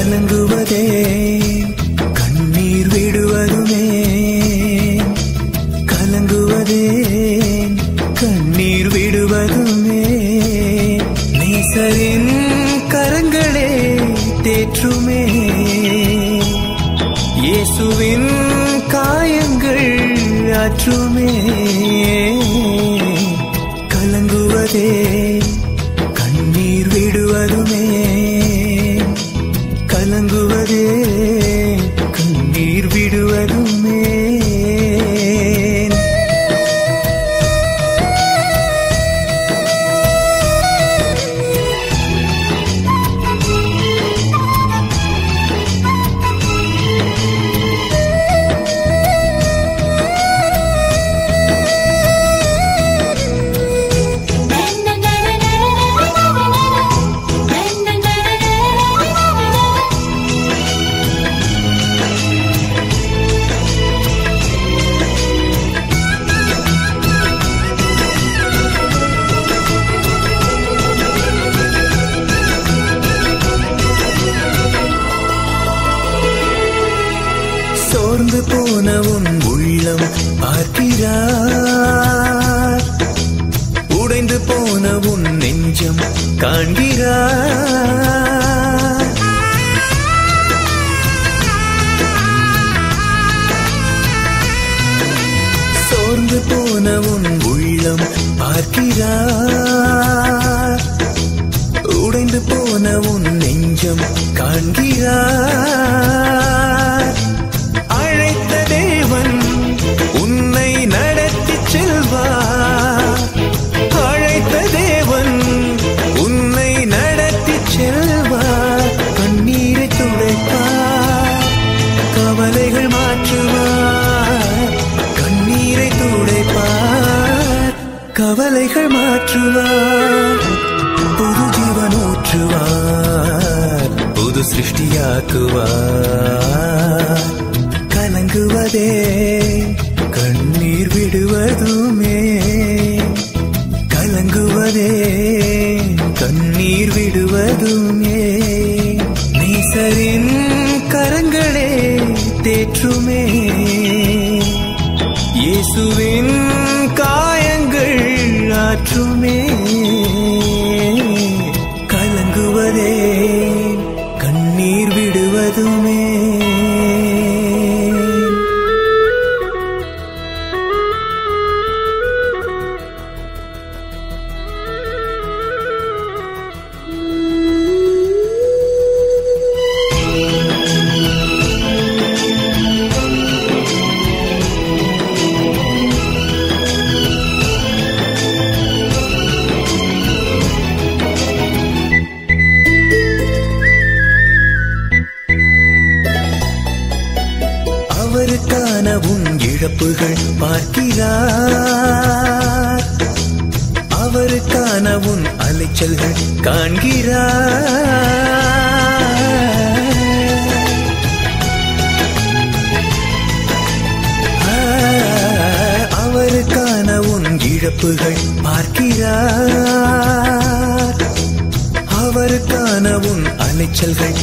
கலங்குவதே கண்ணீர் விடுவதுமே கலங்குவதே கண்ணீர் விடுவதுமே நேசரின் கரங்களே தேற்றுமே இயேசுவின் காயங்கள் ஆற்றுமே கலங்குவதே கண்ணீர் விடுவதுமே கலங்குவதே கண்ணீர் விடுவதுமே சோர்ந்து போன உன் உள்ளம் பார்க்கிறார் உடைந்து போன உன் நெஞ்சம் காண்கிறார் சோர்ந்து போன உன் உள்ளம் பார்க்கிறார் உடைந்து போன உன் நெஞ்சம் காண்கிறார் அழைத்த தேவன் உன்னை நடத்தி செல்வார் அழைத்த தேவன் உன்னை நடத்தி செல்வார் கண்ணீரை துடைப்பார் கவலைகள் மாற்றுவார் கண்ணீரை துடைப்பார் கவலைகள் மாற்றுவார் புது ஜீவன் ஊற்றுவார் புது சிருஷ்டியாக்குவார் கலங்குவதே கண்ணீர் விடுவதுமே கலங்குவதே கண்ணீர் விடுவதுமே நேசரின் கரங்களே தேற்றுமே இயேசுவின் காயங்கள் ஆற்றுமே கலங்குவதே கண்ணீர் விடுவதுமே அவருக்கான உன் இழப்புகள் பார்க்கிறார் அவருக்கான உன் அலைச்சல்கள் காண்கிறார் ஆ, அவருக்கான உன் இழப்புகள் பார்க்கிறார் அவருக்கான உன் அலைச்சல்கள்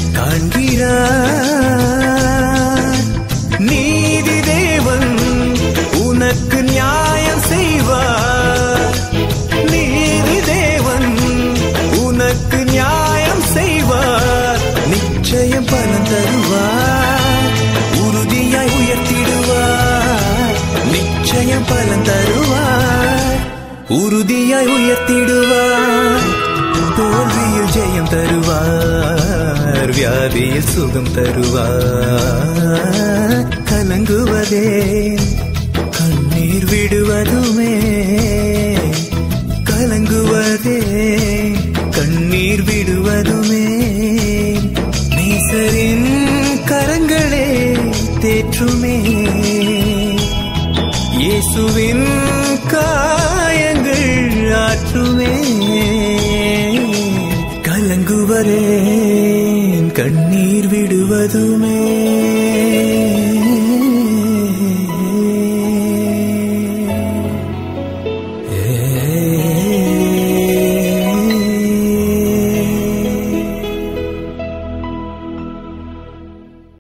காண்கிறார் நீதி தேவன் உனக்கு நியாயம் செய்வார் நீதி தேவன் உனக்கு நியாயம் செய்வார் நிச்சயம் பலன் தருவார் உறுதியாய் உயர்த்திடுவார் நிச்சயம் பலன் தருவார் உறுதியாய் உயர்த்திடுவார் தோல்வியில் ஜெயம் தருவார் வியாதியில் சுகம் தருவார் கலங்குவதே கண்ணீர் விடுவதுமே கலங்குவதே கண்ணீர் விடுவதுமே நேசரின் கரங்களே தேற்றுமே இயேசுவின் காயங்கள் ஆற்றுமே கலங்குவரே